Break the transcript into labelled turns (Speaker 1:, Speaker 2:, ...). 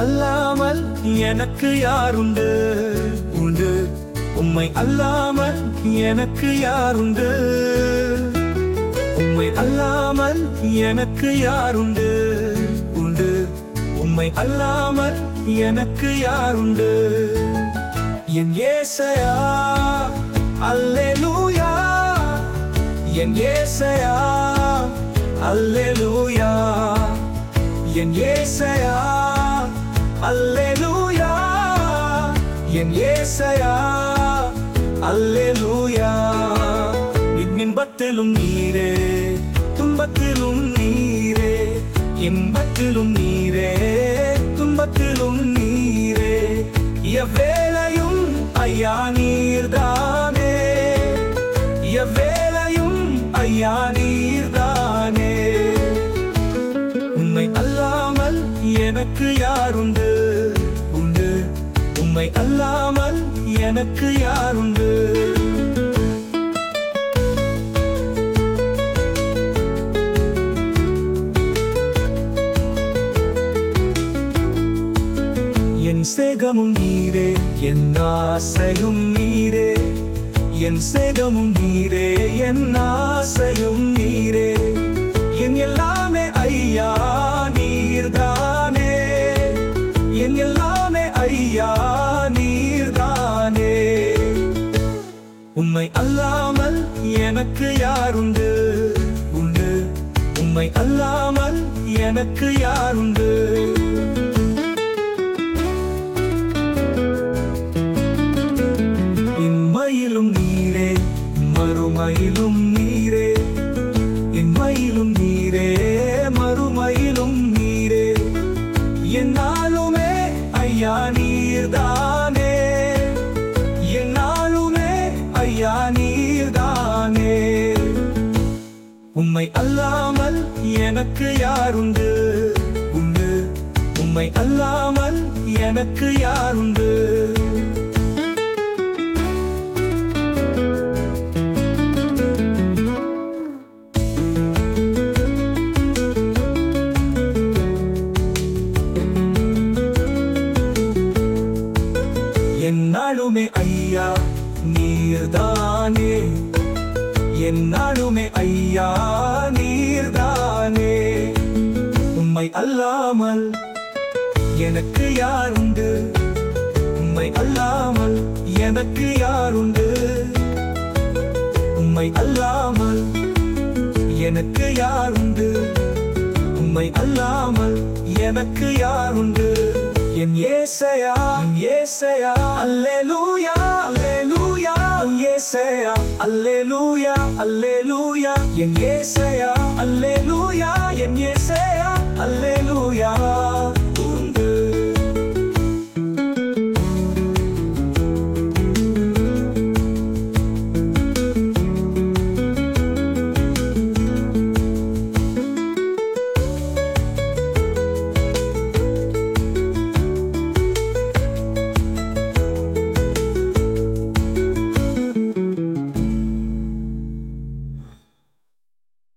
Speaker 1: அல்லாமல் எனக்கு யாருண்டு உண்டு உம்மை அல்லாமல் எனக்கு யாருண்டு உம்மை அல்லாமல் எனக்கு யாருண்டு உண்டு உம்மை அல்லாமல் எனக்கு யாருண்டு என் ஏசையா அல்லேலூயா என் ஏசையா அல்லேலூயா என் ஏசையா அல்லேலூயா என் ஏசையா அல்லேலூயா இன்பத்திலும் நீரே துன்பத்திலும் நீரே இன்பத்திலும் நீரே துன்பத்திலும் நீரே எவ்வேளையும் ஐயா நீர்தானே எவ்வேளையும் ஐயா நீர்தானே உம்மை அல்லாமல் எனக்கு யாருண்டு உண்டு உம்மை அல்லாமல் எனக்கு யாருண்டு என் சேகமும் நீரே என் ஆசையும் நீரே என் சேகமும் நீரே என் ஆசையும் நீரே என் எல்லாமே ஐயா நீர்தானே என் எல்லாமே ஐயா நீர்தானே உம்மை அல்லாமல் எனக்கு யாருண்டு உண்டு உம்மை அல்லாமல் எனக்கு யாருண்டு இன்மையிலும் நீரே மறுமையிலும் நீரே இன்மையிலும் நீரே மறுமையிலும் நீரே என்னாலுமே ஐயா நீர்தானே என்னாலுமே ஐயா நீர்தானே உம்மை அல்லாமல் எனக்கு யாருண்டு உண்டு உம்மை அல்லாமல் எனக்கு யாருண்டு என்னாலுமே ஐயா நீர்தானே என்னாலுமே ஐயா நீர்தானே உம்மை அல்லாமல் எனக்கு யாருண்டு உம்மை அல்லாமல் எனக்கு யாருண்டு உம்மை அல்லாமல் எனக்கு யாருண்டு உம்மை அல்லாமல் எனக்கு யாருண்டு என் ஏசையா என் ஏசையா அல்லேலூயா அல்லேலூயா என் ஏசையா அல்லேலூயா அல்லேலூயா என் ஏசையா அல்லேலூயா என் ஏசையா அல்லேலூயா